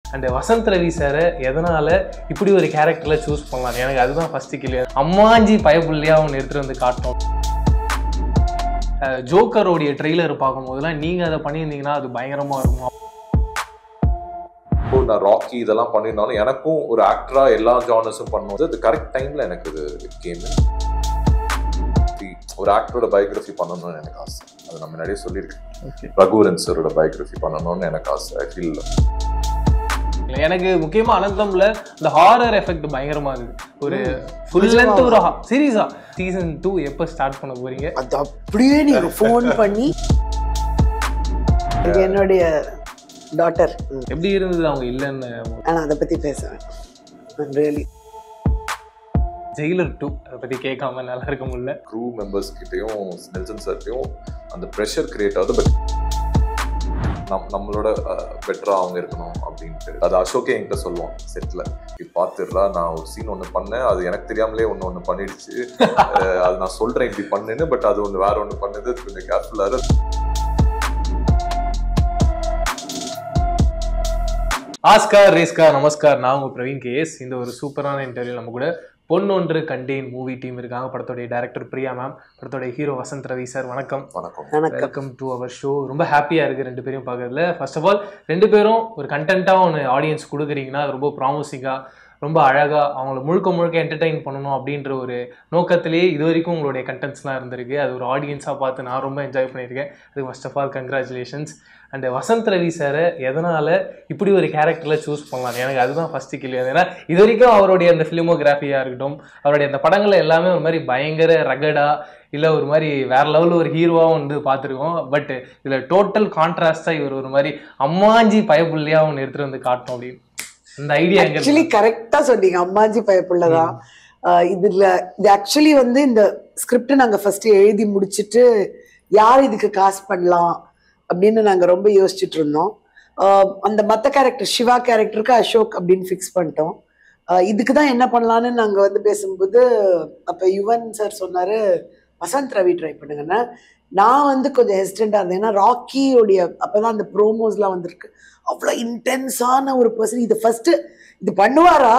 And Vasanth Ravi சாரை எதனால இப்படி ஒரு கேரக்டர்ல சூஸ் பண்ணலாம் எனக்கு அதுதான் ஃபர்ஸ்ட் கேள்வி அம்மாஞ்சி பயப்புள்ளையா ஒன்று எடுத்துட்டு வந்து காட்டணும் அஹ் ஜோக்கரோடைய ட்ரெய்லர் பார்க்கும்போதெல்லாம் நீங்க அதை பண்ணியிருந்தீங்கன்னா அது பயங்கரமா இருக்கும் இப்போ நான் ராக்கி இதெல்லாம் பண்ணியிருந்தாலும் எனக்கும் ஒரு ஆக்டரா எல்லா ஜானர்ஸும் பண்ணும்போது அது கரெக்ட் டைம்ல எனக்கு இது கேம் ஒரு ஆக்டரோட பயோகிராஃபி பண்ணணும்னு எனக்கு ஆசை அது நான் முன்னாடியே சொல்லியிருக்கேன் ரகுவரன் சரோட பயோகிராஃபி பண்ணணும்னு எனக்கு ஆசை ஐ ஃபீல் எனக்கு முக்கியமா அனந்தம்ல இந்த ஹாரர் எஃபெக்ட் பயங்கரமா இருக்கு ஒரு ஃபுல் லென்த் ஒரு சீரீஸா சீசன் டூ எப்போ ஸ்டார்ட் பண்ண போறீங்க அது அப்படியே நீங்க ஃபோன் பண்ணி இது என்னுடைய டாட்டர் எப்படி இருந்தது அவங்க இல்லைன்னு ஆனா அதை பத்தி பேசுவேன் ரியலி ஜெயிலர் டூ அதை பத்தி கேட்காம நல்லா இருக்க முடியல க்ரூ மெம்பர்ஸ் கிட்டயும் நெல்சன் சார்ட்டையும் அந்த ப்ரெஷர் கிரியேட் ஆகுது பட் நம் நம்மளோட பெட்டரா அவங்க இருக்கணும் அப்படின்ட்டு அது அசோக்கே என்கிட்ட சொல்லுவான் செட்ல இப்படி பார்த்துடுறா நான் ஒரு சீன் ஒன்று பண்ணேன் அது எனக்கு தெரியாமலே ஒன்று ஒன்று பண்ணிடுச்சு அஹ் அது நான் சொல்றேன் இப்படி பண்ணுன்னு பட் அது ஒன்று வேற ஒன்று பண்ணுது அது கொஞ்சம் கேர்ஃபுல்லாக ஆஸ்கார் ரேஸ்கார் நமஸ்கார் நான் உங்க பிரவீன் கேஎஸ் இந்த ஒரு சூப்பரான இன்டர்வியூ நம்ம கூட பொன்னொன்று கண்டேன் மூவி டீம் இருக்காங்க படத்தோடைய டைரக்டர் பிரியா மேம் படத்தோடைய ஹீரோ வசந்த் ரவி சார் வணக்கம் வணக்கம் வணக்கம் வெல்கம் டு அவர் ஷோ ரொம்ப ஹாப்பியாக இருக்குது ரெண்டு பேரும் பார்க்கறதுல ஃபர்ஸ்ட் ஆஃப் ஆல் ரெண்டு பேரும் ஒரு கண்டென்ட்டாக ஒன்று ஆடியன்ஸ் கொடுக்குறீங்கன்னா அது ரொம்ப ப்ராமிசிங்காக ரொம்ப அழகாக அவங்கள முழுக்க முழுக்க என்டர்டெயின் பண்ணணும் அப்படின்ற ஒரு நோக்கத்திலேயே இது வரைக்கும் உங்களுடைய கண்டென்ட்ஸ்லாம் இருந்திருக்கு அது ஒரு ஆடியன்ஸாக பார்த்து நான் ரொம்ப என்ஜாய் பண்ணியிருக்கேன் அதுக்கு first of all congratulations and Vasanth Ravi சாரை எதனால் இப்படி ஒரு கேரக்டரில் சூஸ் பண்ணலாம் எனக்கு அதுதான் ஃபஸ்ட்டு கேள்வி ஏன்னா இது வரைக்கும் அவருடைய அந்த ஃபிலிமோகிராஃபியாக இருக்கட்டும் அவருடைய அந்த படங்கள் எல்லாமே ஒரு மாதிரி பயங்கர ரகடாக இல்லை ஒரு மாதிரி வேற லெவலில் ஒரு ஹீரோவாக வந்து பார்த்துருக்கோம் பட் இதில் டோட்டல் கான்ட்ராஸ்டாக இவர் ஒரு மாதிரி அம்மாஞ்சி பயப்புள்ளையாக ஒன்று எடுத்துகிட்டு வந்து காட்டணும் அப்படின்னு இந்த ஐடியா எங்க ஆக்சுவலி கரெக்டா சொன்னீங்க அம்மாஜி பயப்புள்ளதான் ஆஹ் இதுல இது ஆக்சுவலி வந்து இந்த ஸ்கிரிப்ட் நாங்க ஃபர்ஸ்ட் எழுதி முடிச்சிட்டு யார் இதுக்கு காசு பண்ணலாம் அப்படின்னு நாங்க ரொம்ப யோசிச்சுட்டு இருந்தோம் ஆஹ் அந்த மத்த கேரக்டர் சிவா கேரக்டருக்கு அசோக் அப்படின்னு ஃபிக்ஸ் பண்ணிட்டோம் ஆஹ் இதுக்கு தான் என்ன பண்ணலான்னு நாங்க வந்து பேசும்போது அப்ப யுவன் சார் சொன்னாரு வசந்த் ரவி ட்ரை பண்ணுங்கன்னா நான் வந்து கொஞ்சம் ஹெசிடென்ட்டாக இருந்தேன் ஏன்னா ராக்கியோடைய அப்பதான் அந்த ப்ரோமோஸ்லாம் வந்திருக்கு அவ்வளோ இன்டென்ஸான ஒரு பர்சன் இது ஃபர்ஸ்ட் இது பண்ணுவாரா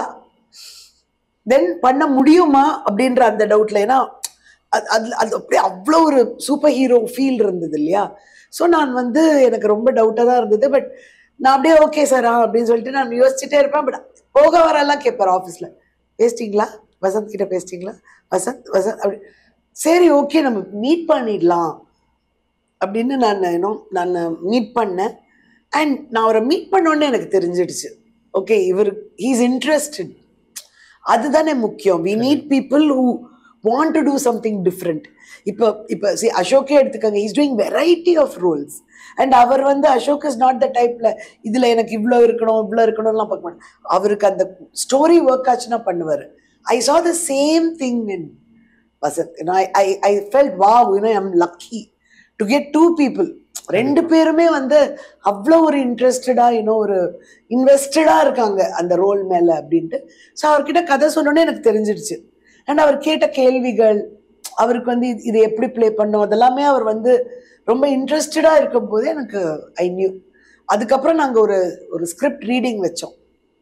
தென் பண்ண முடியுமா அப்படின்ற அந்த டவுட்ல ஏன்னா அது அது அது அப்படியே அவ்வளோ ஒரு சூப்பர் ஹீரோ ஃபீல் இருந்தது இல்லையா ஸோ நான் வந்து எனக்கு ரொம்ப டவுட்டாக தான் இருந்தது பட் நான் அப்படியே ஓகே சார் அப்படின்னு சொல்லிட்டு நான் யோசிச்சுட்டே இருப்பேன் பட் போக வரலாம் கேட்பார் ஆஃபீஸில் பேசிட்டீங்களா வசந்த் கிட்ட பேசிட்டீங்களா வசந்த் வசந்த் அப்படி சரி ஓகே நம்ம மீட் பண்ணிடலாம் அப்படின்னு நான் இன்னும் நான் மீட் பண்ணேன் அண்ட் நான் அவரை மீட் பண்ணோன்னே எனக்கு தெரிஞ்சிடுச்சு ஓகே இவர் ஹீஸ் இன்ட்ரெஸ்டட் அதுதானே முக்கியம் we need people who want to do something different இப்போ இப்போ சி அசோக்கே எடுத்துக்கோங்க is doing variety of roles and அவர் வந்து அசோக் இஸ் நாட் த டைப்ல இதுல எனக்கு இவ்வளோ இருக்கணும் இவ்வளோ இருக்கணும்லாம் பார்க்க மாட்டேன் அவருக்கு அந்த ஸ்டோரி ஒர்க் ஆச்சுன்னா பண்ணுவார் I saw the same thing in Vasanth I I I felt wow you know I'm lucky to get two people ரெண்டு பேருமே வந்து அவ்வளோ ஒரு இன்ட்ரெஸ்டடா இன்னும் ஒரு இன்வெஸ்டடா இருக்காங்க அந்த ரோல் மேல அப்படின்ட்டு ஸோ அவர்கிட்ட கதை சொன்னோன்னே எனக்கு தெரிஞ்சிடுச்சு அண்ட் அவர் கேட்ட கேள்விகள் அவருக்கு வந்து இது- இது எப்படி ப்ளே பண்ணும் அதெல்லாமே அவர் வந்து ரொம்ப இன்ட்ரெஸ்டடா இருக்கும் போதே எனக்கு ஐ நியூ அதுக்கப்புறம் நாங்க ஒரு ஒரு ஸ்கிரிப்ட் ரீடிங் வச்சோம்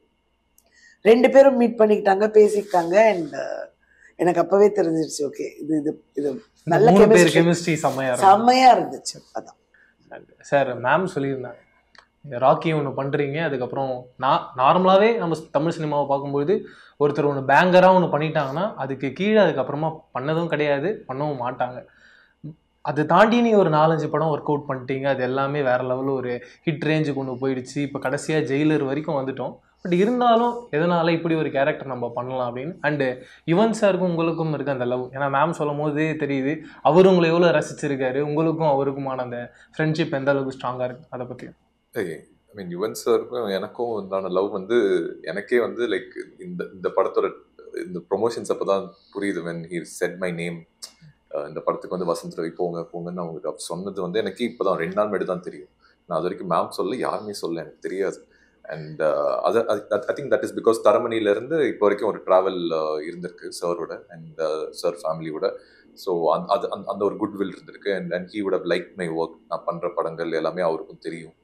ரெண்டு பேரும் மீட் பண்ணிக்கிட்டாங்க பேசிக்கிட்டாங்க அண்ட் எனக்கு அப்பவே தெரிஞ்சிருச்சு ஓகே இது இது இது நல்ல மூணு பேர் chemistry. கெமிஸ்ட்ரி செம்மையா இருக்கும் செம்மையா இருந்துச்சு அதான் சார் மேம் சொல்லியிருந்தாங்க ராக்கி ஒன்று பண்ணுறீங்க அதுக்கப்புறம் நான் நார்மலாகவே நம்ம தமிழ் சினிமாவை பார்க்கும்போது ஒருத்தர் ஒன்று பேங்கராக ஒன்று பண்ணிட்டாங்கன்னா அதுக்கு கீழே அதுக்கப்புறமா பண்ணதும் கிடையாது பண்ணவும் மாட்டாங்க அது தாண்டி நீ ஒரு நாலஞ்சு படம் ஒர்க் அவுட் பண்ணிட்டீங்க அது எல்லாமே வேற லெவலில் ஒரு ஹிட் ரேஞ்சு கொண்டு போயிடுச்சு இப்போ கடைசியாக ஜெயிலர் வரைக்கும் வந்துட்டோம் பட் இருந்தாலும் எதனால இப்படி ஒரு கேரக்டர் நம்ம பண்ணலாம் அப்படின்னு அண்டு யுவன் சாருக்கும் உங்களுக்கும் இருக்க அந்த லவ் ஏன்னா மேம் சொல்லும் போதே தெரியுது அவர் உங்களை எவ்வளோ ரசிச்சிருக்காரு உங்களுக்கும் அவருக்குமான அந்த ஃப்ரெண்ட்ஷிப் எந்த அளவுக்கு ஸ்ட்ராங்காக இருக்கு அதை பற்றி ஐ மீன் யுவன் சாருக்கும் எனக்கும் உண்டான லவ் வந்து எனக்கே வந்து லைக் இந்த இந்த படத்தோட இந்த ப்ரொமோஷன்ஸ் அப்போ தான் புரியுது when he said my name இந்த படத்துக்கு வந்து வசந்த் ரவி போங்க போங்கன்னு அவங்க சொன்னது வந்து எனக்கு இப்போ தான் ரெண்டு நாள் முன்னாடி தான் தெரியும் நான் அது வரைக்கும் மேம் சொல்ல யாருமே சொல்ல எனக்கு தெரியாது அண்ட் அது I think that is because தரமணியிலேருந்து இப்போ வரைக்கும் ஒரு ட்ராவல் இருந்திருக்கு சாரோட அண்ட் சார் ஃபேமிலியோட ஸோ அது அந்த அந்த ஒரு குட் வில் இருந்திருக்கு and and he would have like my work நான் பண்ணுற படங்கள் எல்லாமே அவருக்கும் தெரியும்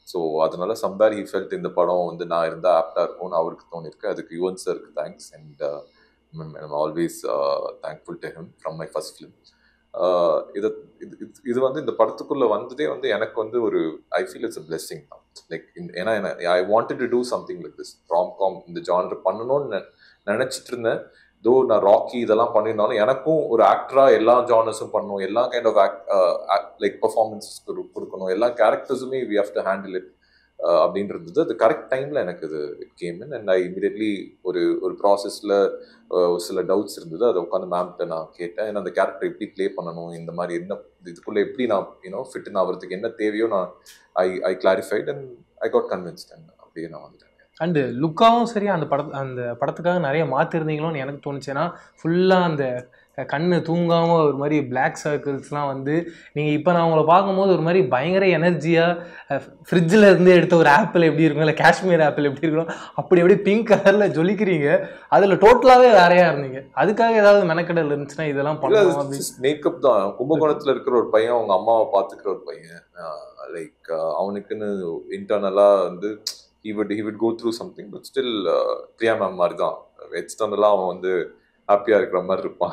ஸோ அதனால சம்பார் ஹி ஃபெல்ட் இந்த படம் வந்து நான் இருந்தால் ஆப்டாக இருக்கும்னு அவருக்கு தோணிருக்கு அதுக்கு யுவன் சருக்கு thanks and I'm always thankful to him from my first film இது இது இது- இது வந்து இந்த படத்துக்குள்ள வந்ததே வந்து எனக்கு வந்து ஒரு I feel it's a blessing தான் லைக் ஏன்னா I wanted to do something like this rom com இந்த ஜானர் பண்ணணும்னு நெ- நினைச்சிட்டு இருந்தேன் தோ நான் ராக்கி இதெல்லாம் பண்ணியிருந்தாலும் எனக்கும் ஒரு ஆக்டரா எல்லா ஜானர்ஸும் பண்ணணும் எல்லா கைண்ட் ஆஃப் லைக் பர்ஃபார்மன்ஸ் கொடுக்கணும் எல்லா கேரக்டர்ஸுமே we have to handle it அப்படின்றது அது கரெக்ட் டைம்ல எனக்கு இது it came in and I immediately ஒரு ஒரு ப்ராசஸ்ல சில டவுட்ஸ் இருந்தது அதை உட்காந்து மேம்கிட்ட நான் கேட்டேன் ஏன்னா அந்த கேரக்டர் எப்படி ப்ளே பண்ணணும் இந்த மாதிரி என்ன இதுக்குள்ள எப்படி நான் யூனோ ஃபிட் ஆகிறதுக்கு என்ன தேவையோ நான் I I clarified and I got convinced and அப்படியே நான் வந்துட்டேன் அண்டு லுக்காவும் சரி அந்த பட அந்த படத்துக்காக நிறைய மாற்றிருந்தீங்களோன்னு எனக்கு தோணுச்சு ஏன்னா ஃபுல்லாக அந்த கண்ணு தூங்காமல் ஒரு மாதிரி பிளாக் சர்க்கிள்ஸ்லாம் வந்து நீங்கள் இப்போ நான் உங்களை பார்க்கும்போது ஒரு மாதிரி பயங்கர எனர்ஜியாக ஃப்ரிட்ஜில் இருந்து எடுத்த ஒரு ஆப்பிள் எப்படி இருக்கும் இல்லை காஷ்மீர் ஆப்பிள் எப்படி இருக்கும் அப்படி அப்படியே பிங்க் கலரில் ஜொலிக்கிறீங்க அதில் டோட்டலாகவே வேறையாக இருந்தீங்க அதுக்காக ஏதாவது மெனக்கடல் இருந்துச்சுன்னா இதெல்லாம் பண்ணலாம் அப்படின்னு மேக்கப் தான் கும்பகோணத்துல இருக்கிற ஒரு பையன் அவங்க அம்மாவை பாத்துக்கிற ஒரு பையன் லைக் அவனுக்குன்னு இன்டர்னலா வந்து he would he would go through something but still uh, Priya ma'am மாதிரி தான் எக்ஸ்டர்னலா அவன் வந்து ஹாப்பியா இருக்கிற மாதிரி இருப்பான்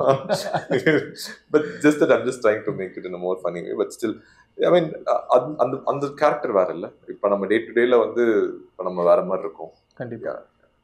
but just that I'm just trying to make it in more funny way but still I mean அந்த அந்த கேரக்டர் வேற இல்ல இப்போ நம்ம டே டு டேல வந்து இப்போ நம்ம வேற மாதிரி இருக்கோம் கண்டிப்பாக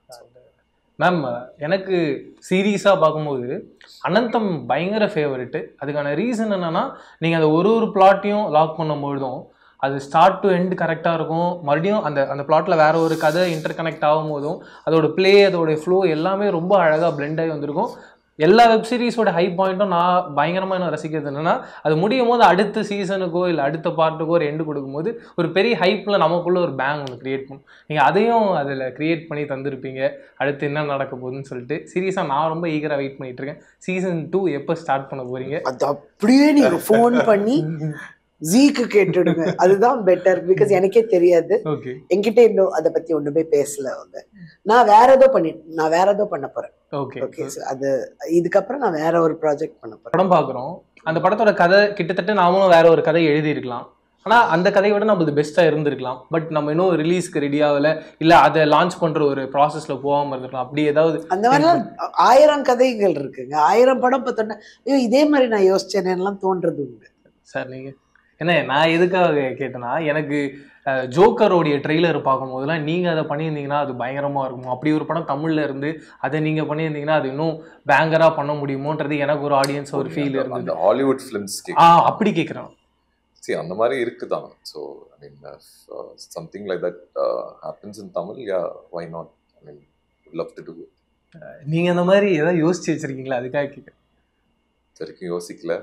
மேம் எனக்கு சீரியஸாக பார்க்கும்போது அனந்தம் பயங்கர ஃபேவரெட்டு அதுக்கான ரீசன் என்னன்னா நீங்கள் அந்த ஒரு ஒரு பிளாட்டையும் லாக் பண்ணும்பொழுதும் அது ஸ்டார்ட் டு எண்ட் கரெக்டாக இருக்கும் மறுபடியும் அந்த அந்த பிளாட்டில் வேற ஒரு கதை இன்டர் கனெக்ட் ஆகும் போதும் அதோட ப்ளே அதோட ஃப்ளோ எல்லாமே ரொம்ப அழகாக blend ஆகி வந்திருக்கும் எல்லா வெப் சீரிஸோட ஹை பாயிண்ட்டும் நான் பயங்கரமாக என்ன ரசிக்கிறது என்னன்னா அது முடியும் போது அடுத்த சீசனுக்கோ இல்லை அடுத்த பார்ட்டுக்கோ ஒரு எண்டு கொடுக்கும்போது ஒரு பெரிய ஹைப்பில் நமக்குள்ள ஒரு பேங் ஒன்று கிரியேட் பண்ணும் நீங்கள் அதையும் அதில் கிரியேட் பண்ணி தந்திருப்பீங்க அடுத்து என்ன நடக்க போகுதுன்னு சொல்லிட்டு சீரியஸாக நான் ரொம்ப ஈகராக வெயிட் பண்ணிட்டு இருக்கேன் சீசன் டூ எப்போ ஸ்டார்ட் பண்ண போறீங்க அது அப்படியே நீங்க ஃபோன் பண்ணி ஜீக்கு கேட்டுடுங்க அதுதான் பெட்டர் பிகாஸ் எனக்கே தெரியாது ஓகே என்கிட்ட இன்னும் அதை பத்தி ஒண்ணுமே பேசல அவங்க நான் வேற ஏதோ பண்ணி நான் வேற ஏதோ பண்ண போறேன் ஓகே ஓகே அது இதுக்கப்புறம் நான் வேற ஒரு ப்ராஜெக்ட் பண்ண போறேன் படம் பார்க்குறோம் அந்த படத்தோட கதை கிட்டத்தட்ட நாமளும் வேற ஒரு கதை எழுதியிருக்கலாம் ஆனால் அந்த கதையை விட நம்மளுக்கு பெஸ்ட்டாக இருந்திருக்கலாம் பட் நம்ம இன்னும் ரிலீஸ்க்கு ரெடி ஆகல இல்லை அதை லான்ச் பண்ணுற ஒரு ப்ராசஸில் போகாமல் இருந்திருக்கலாம் அப்படி ஏதாவது அந்த மாதிரிலாம் ஆயிரம் கதைகள் இருக்குங்க ஆயிரம் படம் பார்த்தோன்னா ஐயோ இதே மாதிரி நான் யோசிச்சேனேலாம் தோன்றது உண்டு சார் நீங்கள் என்ன நான் எதுக்காக கேட்டேன்னா எனக்கு அஹ், ஜோக்கரோடைய ட்ரெய்லர் பார்க்கும்போதெல்லாம் நீங்கள் அதை பண்ணியிருந்தீங்கன்னா அது பயங்கரமாக இருக்கும் அப்படி ஒரு படம் தமிழில் இருந்து அதை நீங்கள் பண்ணியிருந்தீங்கன்னா அது இன்னும் பேங்கராக பண்ண முடியுமோன்றது எனக்கு ஒரு ஆடியன்ஸ் ஒரு ஃபீல் அந்த- இருந்தது அந்த ஹாலிவுட் ஃபிலிம்ஸ் ஆ அப்படி கேட்குறேன் see அந்த மாதிரி இருக்குதான் so I mean something like that happens in Tamil yeah why not I mean love to do நீங்கள் அந்த மாதிரி ஏதாவது யோசிச்சு வச்சிருக்கீங்களா அதுக்காக கேட்குறேன் வரைக்கும் யோசிக்கல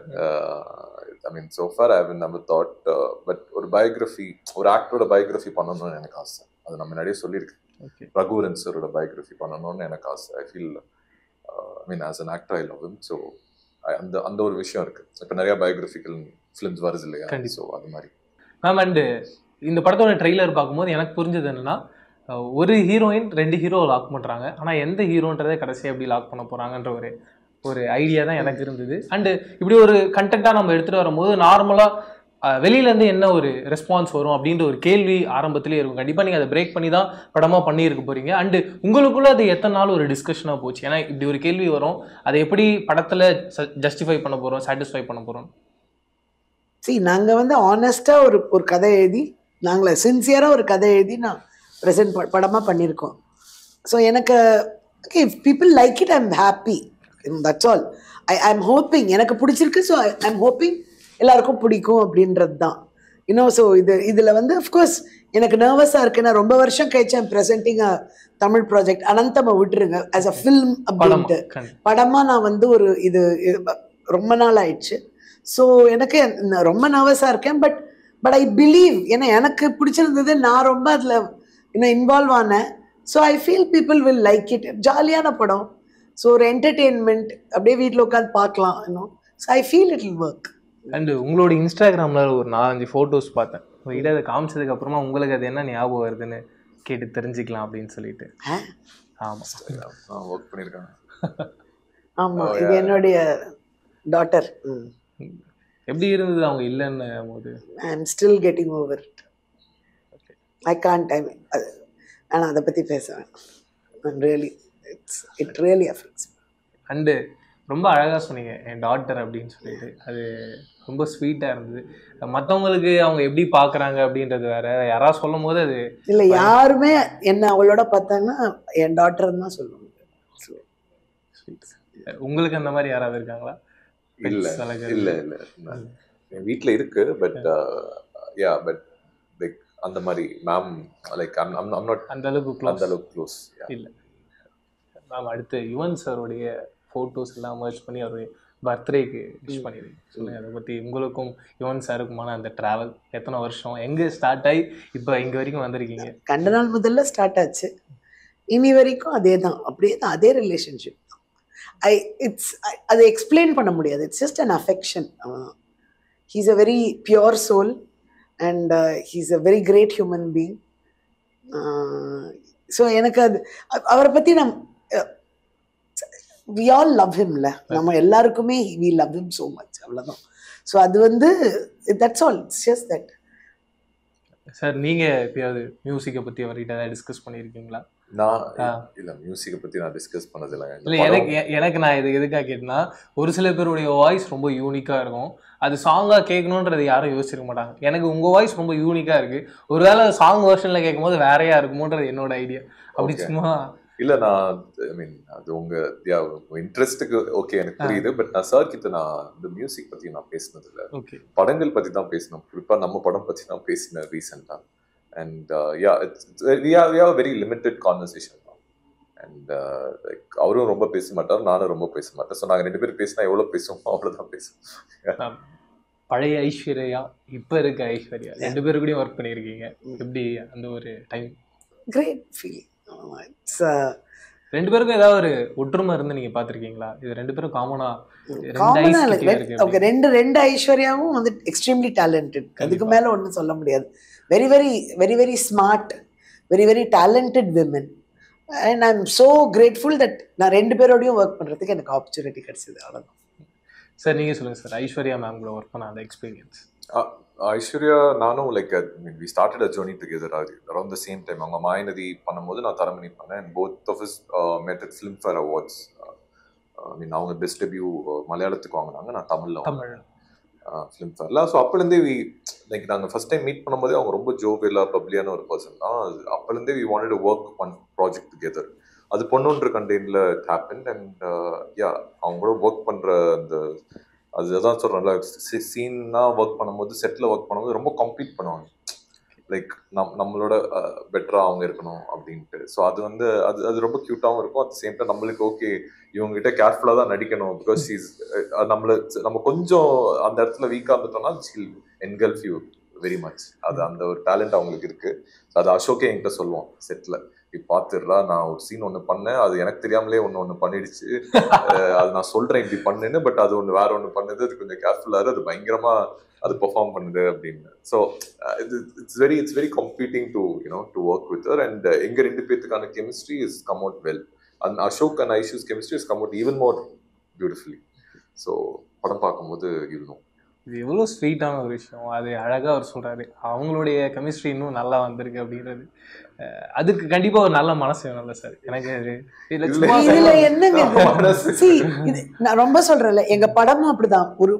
I mean so far I have never thought but ஒரு பயோகிராஃபி ஒரு ஆக்டரோட பயோகிராஃபி பண்ணணும்னு எனக்கு ஆசை அது நம்ம முன்னாடியே சொல்லியிருக்கேன் ஓகே ரகுவரன் சரோட பயோகிராஃபி பண்ணணும்னு எனக்கு ஆசை I feel I mean as an actor I love him so அந்த அந்த ஒரு விஷயம் இருக்கு இப்போ நிறைய பயோகிராஃபிக்கல் ஃபிலிம்ஸ் வருது இல்லையா கண்டிப்பா. ஸோ அது மாதிரி மேம் அண்டு இந்த படத்தோட ட்ரெய்லர் பார்க்கும்போது எனக்கு புரிஞ்சது என்னன்னா அஹ், ஒரு ஹீரோயின் ரெண்டு ஹீரோ லாக் பண்ணுறாங்க ஆனால் எந்த ஹீரோன்றதை கடைசியாக எப்படி லாக் பண்ண போகிறாங்கன்ற ஒரு ஒரு ஐடியா தான் எனக்கு இருந்தது அண்டு இப்படி ஒரு கண்டென்ட்டாக நம்ம எடுத்துகிட்டு வரும்போது நார்மலாக வெளியிலேருந்து என்ன ஒரு ரெஸ்பான்ஸ் வரும் அப்படின்ற ஒரு கேள்வி ஆரம்பத்திலே இருக்கும் கண்டிப்பாக நீங்கள் அதை பிரேக் பண்ணி தான் படமாக பண்ணியிருக்க போகிறீங்க அண்டு உங்களுக்குள்ள அது எத்தனை நாள் ஒரு டிஸ்கஷனாக போச்சு ஏன்னா இப்படி ஒரு கேள்வி வரும் அதை எப்படி படத்தில் ஜஸ்டிஃபை பண்ண போகிறோம் சாட்டிஸ்ஃபை பண்ண போகிறோம் சி நாங்க வந்து ஆனஸ்டா ஒரு ஒரு கதை எழுதி நாங்கள சின்சியரா ஒரு கதை எழுதி நான் ப்ரெசென்ட் படமா பண்ணியிருக்கோம் ஸோ எனக்கு okay people like it I'm happy that's all I I'm hoping எனக்கு பிடிச்சிருக்கு ஸோ ஐ ஐம் ஹோப்பிங் எல்லாருக்கும் பிடிக்கும் அப்படின்றது தான் இன்னும் ஸோ இது இதில் வந்து அஃப்கோர்ஸ் எனக்கு நர்வஸாக இருக்கு நான் ரொம்ப வருஷம் கழிச்சு ஐம் ப்ரெசென்டிங் தமிழ் ப்ராஜெக்ட் அனந்தமை விட்டுருங்க ஆஸ் அ ஃபில்ம் படமா அப்படின்ட்டு கண்டி- படமா நான் வந்து ஒரு இது இது ப- ரொம்ப நாள் ஆயிடுச்சு ஸோ எனக்கு ந- ரொம்ப நர்வஸாக இருக்கேன் பட் பட் ஐ பிலீவ் ஏன்னா எனக்கு பிடிச்சிருந்தது நான் ரொம்ப அதில் இன்னும் இன்வால்வ் ஆனேன் so I feel people will like it ஜாலியான படம் ஸோ ஒரு என்டர்டெயின்மெண்ட் அப்படியே வீட்டில் உட்காந்து பார்க்கலாம் இன்னும் so I feel it will work and உங்களோட இன்ஸ்டாகிராமில் ஒரு நாலஞ்சு ஃபோட்டோஸ் பார்த்தேன் உங்ககிட்ட அதை காமிச்சதுக்கு அப்புறமா உங்களுக்கு அது என்ன ஞாபகம் வருதுன்னு கேட்டு தெரிஞ்சுக்கலாம் அப்படின்னு சொல்லிட்டு ஆமாம் ஒர்க் பண்ணியிருக்காங்க ஆமாம் Oh, இது yeah. என்னுடைய டாட்டர் எப்படி இருந்தது அவங்க இல்லைன்னு போது I am still getting over I can time அது ஆனால் அதை பற்றி பேச வேணாம் really it's it really affects and ரொம்ப அழகாக சொன்னீங்க என் டாட்டர் அப்படின்னு சொல்லிட்டு அது ரொம்ப ஸ்வீட்டாக இருந்தது மற்றவங்களுக்கு அவங்க எப்படி பார்க்குறாங்க அப்படின்றது வேற யாராவது சொல்லும் போது அது இல்லை யாருமே என்ன அவளோட பார்த்தாங்கன்னா என் டாக்டர்னு தான் சொல்லுவாங்க உங்களுக்கு அந்த மாதிரி யாராவது இருக்காங்களா இல்ல Pets வளர்க்கறது. இல்ல இல்ல நான் என் வீட்ல இருக்கு பட் யா பட் லைக் அந்த மாதிரி மேம் லைக் ஐம் நாட் அந்த அளவுக்கு அந்த க்ளோஸ் அளவுக்கு க்ளோஸ் இல்லை மேம் அடுத்து யுவன் சாருடைய ஃபோட்டோஸ் எல்லாம் மர்ஜ் பண்ணி அவருடைய பர்த்டேக்கு விஷ் பண்ணிடுங்க சொல்லுங்கள் அதை பற்றி உங்களுக்கும் யுவன் சாருக்குமான அந்த ட்ராவல் எத்தனை வருஷம் எங்கே ஸ்டார்ட் ஆகி இப்போ இங்கே வரைக்கும் வந்திருக்கீங்க கண்ட நாள் முதல்ல ஸ்டார்ட் ஆச்சு இனி வரைக்கும் அதே தான் அப்படியே தான் அதே ரிலேஷன்ஷிப் ஐ இட்ஸ் அதை எக்ஸ்பிளைன் பண்ண முடியாது it's just an affection he's a very pure soul and he's a very great human being so எனக்கு அது அ- அவரை பற்றி நம் வி ஆல் லவ் ஹிம்ல நம்ம எல்லாருக்குமே we love him so much அவ்வளோதான் ஸோ அது வந்து that's all it's just that sir நீங்கள் எப்பயாவது மியூசிக்கை பற்றி அவர்கிட்ட ஏதாவது டிஸ்கஸ் பண்ணியிருக்கீங்களா நான் ஆ. இல்ல மியூசிக்கை பத்தி நான் டிஸ்கஸ் பண்ணது இல்ல இல்லை எனக்கு எ- எனக்கு நான் இது எதுக்காக கேட்டேன்னா ஒரு சில பேருடைய வாய்ஸ் ரொம்ப யூனிக்காக இருக்கும் அது சாங்காக கேட்கணுன்றது யாரும் யோசிச்சிருக்க மாட்டாங்க எனக்கு உங்கள் வாய்ஸ் ரொம்ப யூனிக்காக இருக்குது ஒருவேளை சாங் வெர்ஷனில் கேட்கும்போது வேறையா இருக்குமோன்றது என்னோட ஐடியா அப்படி Okay. சும்மா இல்ல நான் ஐ மீன் அது உங்க இன்ட்ரெஸ்ட்டுக்கு ஓகே எனக்கு புரியுது பட் நான் சார் கிட்ட நான் இந்த மியூசிக் பத்தி நான் பேசினது இல்ல ஓகே படங்கள் பத்தி தான் பேசணும் குறிப்பா நம்ம படம் பத்தி தான் பேசினேன் ரீசெண்டா and yeah it's we have very limited conversation and like அவரும் ரொம்ப பேச மாட்டார் நானும் ரொம்ப பேச மாட்டேன் ஸோ நாங்கள் ரெண்டு பேரும் பேசினா எவ்வளோ பேசுவோமோ அவ்வளோதான் பேசுவோம் பழைய ஐஸ்வர்யா இப்போ இருக்க ஐஸ்வர்யா ரெண்டு பேரு கூடயும் ஒர்க் பண்ணியிருக்கீங்க எப்படி அந்த ஒரு டைம் கிரேட் ஃபீலிங் இட்ஸ் ரெண்டு பேருக்கும் ஏதாவது ஒரு ஒற்றுமை இருந்து நீங்கள் பார்த்துருக்கீங்களா இது ரெண்டு பேரும் காமனாக ரெண்டு காமனா ஐஸ் இல்லை கிட்டே இருக்கு ஓகே ரெண்டு ரெண்டு ஐஸ்வர்யாவும் வந்து எக்ஸ்ட்ரீம்லி டேலண்டட் அதுக்கு கண்டிப்பா. மேல ஒன்றும் சொல்ல முடியாது very very very very smart very very talented women and I am so grateful that நான் ரெண்டு பேரோடையும் ஒர்க் பண்றதுக்கு எனக்கு ஆப்பர்ச்சுனிட்டி கிடைச்சது அவ்வளோதான் சார் நீங்கள் சொல்லுங்கள் சார் ஐஸ்வர்யா மேம் கூட ஒர்க் பண்ண அந்த எக்ஸ்பீரியன்ஸ் ஐஸ்வர்யா நானும் like mean we started a journey together around the same time அவங்க மாயநதி பண்ணும்போது நான் தரமணி பண்ணேன் and both of is met at Filmfare awards I mean அவங்க பெஸ்ட் டெபியூ மலையாளத்துக்கு வாங்கினாங்க நான் தமிழ்ல தமிழ் ஃபிலிம் ஃபேர்ல ஸோ அப்போலேருந்தே வி லைக் நாங்கள் ஃபர்ஸ்ட் டைம் மீட் பண்ணும்போதே அவங்க ரொம்ப ஜோவியலா பப்ளியான ஒரு பர்சன் தான் அப்போலேருந்தே we wanted to work on project together அது பொண்ணுன்ற கண்டெய்னில் ஹேப்பன் அண்ட் யா அவங்க கூட ஒர்க் பண்ணுற அந்த அதுதான் சொல்கிறேன்ல சீன்னா ஒர்க் பண்ணும்போது செட்டில் ஒர்க் பண்ணும்போது ரொம்ப கம்ப்ளீட் பண்ணுவாங்க லைக் நம் நம்மளோட பெட்டராக அவங்க இருக்கணும் அப்படின்ட்டு ஸோ அது வந்து அது அது ரொம்ப க்யூட்டாகவும் இருக்கும் அட் சேம் டைம் நம்மளுக்கு ஓகே இவங்ககிட்ட கேர்ஃபுல்லாக தான் நடிக்கணும் பிகாஸ் இஸ் நம்மள நம்ம கொஞ்சம் அந்த இடத்துல வீக்காக இருந்துட்டோம்னா she'll engulf you very much அது அந்த ஒரு டேலண்ட் அவங்களுக்கு இருக்கு அது அசோக்கே என்கிட்ட சொல்லுவான் செட்டில் இப்படி பார்த்துடுறா நான் ஒரு சீன் ஒன்று பண்ணேன் அது எனக்கு தெரியாமலே ஒன்று ஒன்று பண்ணிடுச்சு அஹ் அது நான் சொல்றேன் இப்படி பண்ணுன்னு பட் அது ஒன்று வேற ஒன்று பண்ணுது அது கொஞ்சம் கேர்ஃபுல்லாக அது பயங்கரமா அது பெர்ஃபார்ம் பண்ணுது அப்படின்னு ஸோ இது it's very it's very completing to you know to work with and எங்க ரெண்டு பேத்துக்கான chemistry is come out well and Ashok and Aishu's chemistry is come out even more beautifully so படம் பார்க்கும்போது இருந்தோம் இது எவ்வளோ ஸ்வீட்டான ஒரு விஷயம் அது அழகாக அவர் சொல்கிறாரு அவங்களுடைய கெமிஸ்ட்ரி இன்னும் நல்லா வந்திருக்கு அப்படின்றது அஹ் அதுக்கு கண்டிப்பாக ஒரு நல்ல மனசு வேணும்ல சார் எனக்கு அது இதுல இல்ல. சும்மா இதுல சொல்ல- என்னங்க மனசு. சி இது நான் ரொம்ப சொல்றேன்ல எங்க படமும் அப்படிதான் ஒரு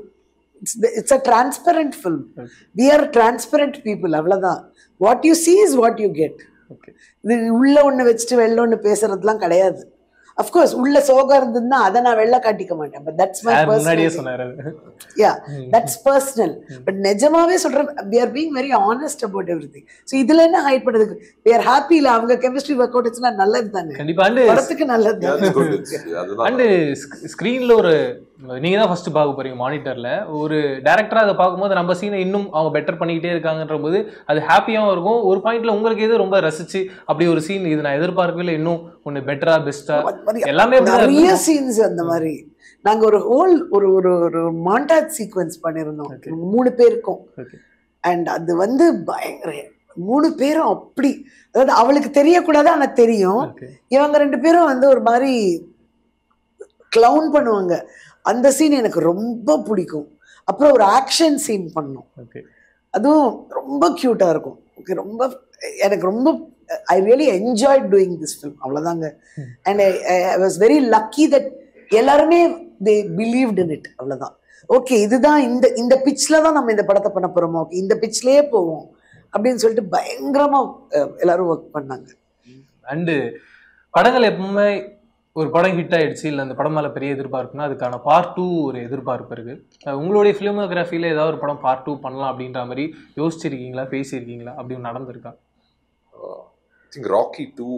it's a transparent film we are transparent people அவ்வளவுதான் what you see is what you get Okay. இது உள்ள ஒண்ணு வச்சுட்டு வெளில ஒண்ணு பேசுறதுலாம் கிடையாது அஃப்கோர்ஸ் உள்ள சோகம் இருந்ததுன்னா அதை நான் வெளில காட்டிக்க மாட்டேன் பட் தட்ஸ் மை சார் முன்னாடியே பர்சனல் சொன்னார் அது யா தட்ஸ் பர்சனல் பட் நிஜமாவே சொல்றேன் we are being very honest about everything so இதுல என்ன ஹைட் பண்ணுறதுக்கு வி ஆர் ஹாப்பி இல்ல அவங்க கெமிஸ்ட்ரி ஒர்க் அவுட் ஆச்சுன்னா நல்லது தானே கண்டிப்பா அண்டு படத்துக்கு நல்லது Yeah, it's good. தானே It's- அதுதான் அண்டு ஸ்க்ரீனில் ஒரு நீங்க தான் ஃபர்ஸ்ட் பார்க்க போறீங்க மானிட்டர்ல ஒரு டேரக்டரா அதை பார்க்கும்போது நம்ம சீனை இன்னும் அவங்க பெட்டர் பண்ணிக்கிட்டே இருக்காங்கன்ற போது அது ஹாப்பியாகவும் இருக்கும் ஒரு பாயிண்ட்ல உங்களுக்கு எது ரொம்ப ரசிச்சு அப்படி ஒரு சீன் இது நான் எதிர்பார்க்கவே இல்லை இன்னும் ஒன்று பெட்டரா பெஸ்டா அது மாதிரி எல்லாமே அப்படிதான் நிறைய இருக்கும். சீன்ஸ் அந்த மாதிரி நாங்க ஒரு ஹோல் ஒரு ஒரு ஒரு மாண்டாஜ் சீக்வன்ஸ் பண்ணியிருந்தோம் Okay. மூணு பேருக்கும் Okay. அண்ட் அது வந்து பயங்கர மூணு பேரும் அப்படி அதாவது அவளுக்கு தெரியக்கூடாது ஆனா தெரியும் Okay. இவங்க ரெண்டு பேரும் வந்து ஒரு மாதிரி கிளவுன் பண்ணுவாங்க அந்த சீன் எனக்கு ரொம்ப பிடிக்கும் அப்புறம் ஒரு ஆக்ஷன் சீன் பண்ணோம் Okay. அதுவும் ரொம்ப க்யூட்டாக இருக்கும் ஓகே ரொம்ப எனக்கு ரொம்ப I really enjoy doing this film அவ்வளோதாங்க Hmm. And I was very lucky that எல்லாருமே தே பிலீவ்ட் இன் இட் அவ்வளோதான் ஓகே இதுதான் இந்த இந்த பிச்சில் தான் நம்ம இந்த படத்தை பண்ண போகிறோமா ஓகே இந்த பிச்லேயே போவோம் அப்படின்னு சொல்லிட்டு பயங்கரமா அஹ், எல்லாரும் ஒர்க் பண்ணாங்க அண்டு படங்கள் எப்பவுமே ஒரு படம் ஹிட் ஆயிடுச்சு இல்லை அந்த படம் மேலே பெரிய எதிர்பார்ப்புனா அதுக்கான பார்ட் டூ ஒரு எதிர்பார்ப்பு இருக்கு அஹ் உங்களுடைய ஃபிலிமோகிராஃபியில் ஏதாவது ஒரு படம் பார்ட் டூ பண்ணலாம் அப்படின்ற மாதிரி யோசிச்சிருக்கீங்களா பேசியிருக்கீங்களா அப்படி ஒண்ணு நடந்திருக்கா I think Rocky too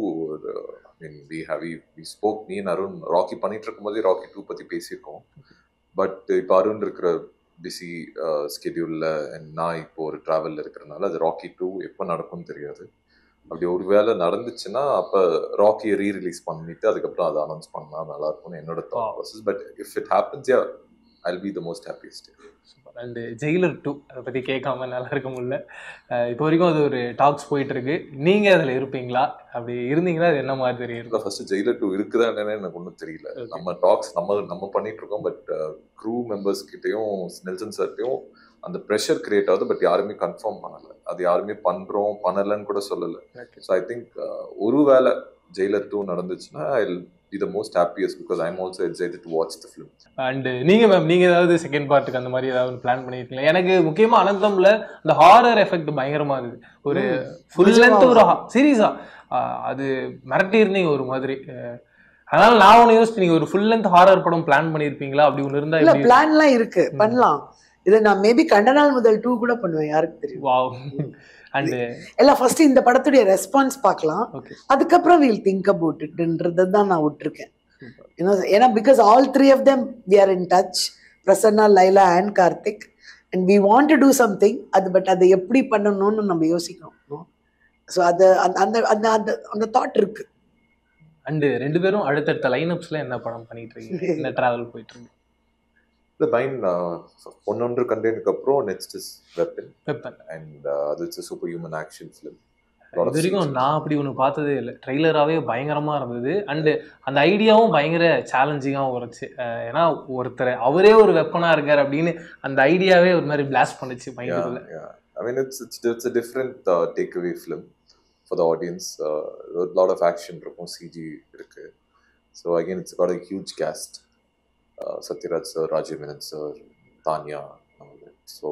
I mean we have we spoke me Arun Rocky பண்ணிட்டு இருக்கும்போதே ராக்கி டூ பற்றி பேசியிருக்கோம் பட் இப்போ அருண் இருக்கிற பிஸி ஸ்கெடியூலில் நான் இப்போ ஒரு ட்ராவலில் இருக்கிறனால அது ராக்கி டூ எப்போ நடக்கும்னு தெரியாது அப்படி ஒரு வேளை நடந்துச்சுன்னா அப்போ ராக்கியை ரீ ரிலீஸ் பண்ணிட்டு அதுக்கப்புறம் அதை அனௌன்ஸ் பண்ணா நல்லா இருக்கும்னு என்னோட thought process but if it happens yeah I'll be the most happiest and Jailer two அதை பற்றி கேட்காம நல்லா இருக்க முடியல அஹ் இப்போ வரைக்கும் அது ஒரு டாக்ஸ் போயிட்டு இருக்கு நீங்கள் அதில் இருப்பீங்களா அப்படி இருந்தீங்கன்னா அது என்ன மாதிரி தெரியும் ஃபர்ஸ்ட் ஜெயிலர் டூ இருக்குதா என்னன்னு எனக்கு ஒன்றும் தெரியல Okay. நம்ம டாக்ஸ் நம்ம நம்ம பண்ணிட்டு இருக்கோம் பட் க்ரூ மெம்பர்ஸ் கிட்டயும் நெல்சன் சார்ட்டையும் அந்த ப்ரெஷர் கிரியேட் ஆகுது பட் யாருமே கன்ஃபார்ம் பண்ணல அது யாருமே பண்றோம் பண்ணலன்னு கூட சொல்லல ஸோ ஐ திங்க் ஒருவேளை ஜெயிலர் டூ நடந்துச்சுன்னா I be the most happiest because I'm also excited to watch the film and நீங்க மேம் நீங்க ஏதாவது செகண்ட் பார்ட்டுக்கு அந்த மாதிரி ஏதாவது பிளான் பண்ணிருக்கீங்களா எனக்கு முக்கியமா அனந்தம்ல அந்த ஹாரர் எஃபெக்ட் பயங்கரமா இருக்குது ஒரு ஃபுல் லென்த் ஒரு சீரியஸா அது மிரட்டி இருந்தீங்க ஒரு மாதிரி அஹ், அதனால நான் ஒன்று யோசிச்சு நீங்க ஒரு ஃபுல் லென்த் ஹாரர் படம் பிளான் பண்ணிருப்பீங்களா அப்படி ஒன்று இருந்தா இல்ல எப்படி பிளான்லாம் இருக்கு பண்ணலாம் இதை நான் மேபி கண்ட நாள் முதல் டூ கூட பண்ணுவேன் யாருக்கு தெரியும் வாவ் அண்டு எல்லாம் ஃபர்ஸ்ட் இந்த படத்துடைய ரெஸ்பான்ஸ் பார்க்கலாம் ஓகே அதுக்கப்புறம் வீல் திங்க் அபவுட் இட்ன்றதை தான் நான் விட்டுருக்கேன் ஏன்னா ஏன்னா because all three of them we are in touch Prasanna Laila and Karthik and we want to do something அது பட் அதை எப்படி பண்ணணும்னு நம்ம யோசிக்கணும் ஸோ அது அந்த அந்த அந்த அந்த அந்த தாட் இருக்கு அண்டு ரெண்டு பேரும் அடுத்தடுத்த லைனப்ஸ்ல என்ன படம் பண்ணிட்டு இருக்கீங்க என்ன டிராவல் போயிட்டு இருக்கு இந்த பைன் ஒன்னொன்று கண்டேனுக்கு அப்புறம் next is Weapon Weapon and அது it's super human action film இது வரைக்கும் நான் அப்படி ஒன்று பார்த்ததே இல்லை ட்ரெய்லராகவே பயங்கரமாக இருந்தது அண்டு அந்த ஐடியாவும் பயங்கர சேலஞ்சிங்காகவும் இருந்துச்சு அஹ் ஏன்னா ஒருத்தர் அவரே ஒரு வெப்பனாக இருக்கார் அப்படின்னு அந்த ஐடியாவே ஒரு மாதிரி பிளாஸ்ட் பண்ணுச்சு மைண்டுக்குள்ள yeah, yeah. I mean, it's it's it's a different uh, takeaway film for the audience. Uh, a lot of action இருக்கும் CG இருக்கு. So again, it's got a huge cast. Uh, Satyaraj sir, Rajiv Menon sir, Tanya. all that. So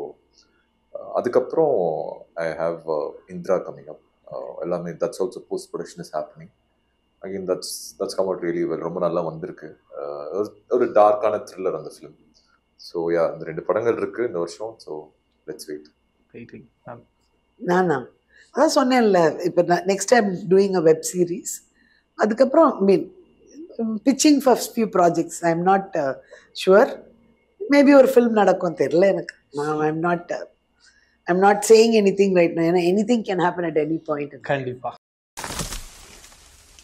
uh, அதுக்கப்புறம் I have uh, Indra coming up. Uh, எல்லாமே that's also post production is happening. Again, that's that's come out really well. ரொம்ப நல்லா வந்திருக்கு. Uh, ஒரு- ஒரு டார்க்கான thriller அந்த film. So yeah இந்த ரெண்டு படங்கள் இருக்கு இந்த வருஷம் ஸோ லெட்ஸ் வெயிட் வெயிட்டிங் நானா அதான் சொன்னேன்ல இப்போ next time doing a web series அதுக்கப்புறம் mean pitching for few projects I am not sure maybe ஒரு ஃபில்ம் நடக்கும் தெரில எனக்கு I am not I am not saying anything right ஏன்னா anything can happen at any point கண்டிப்பா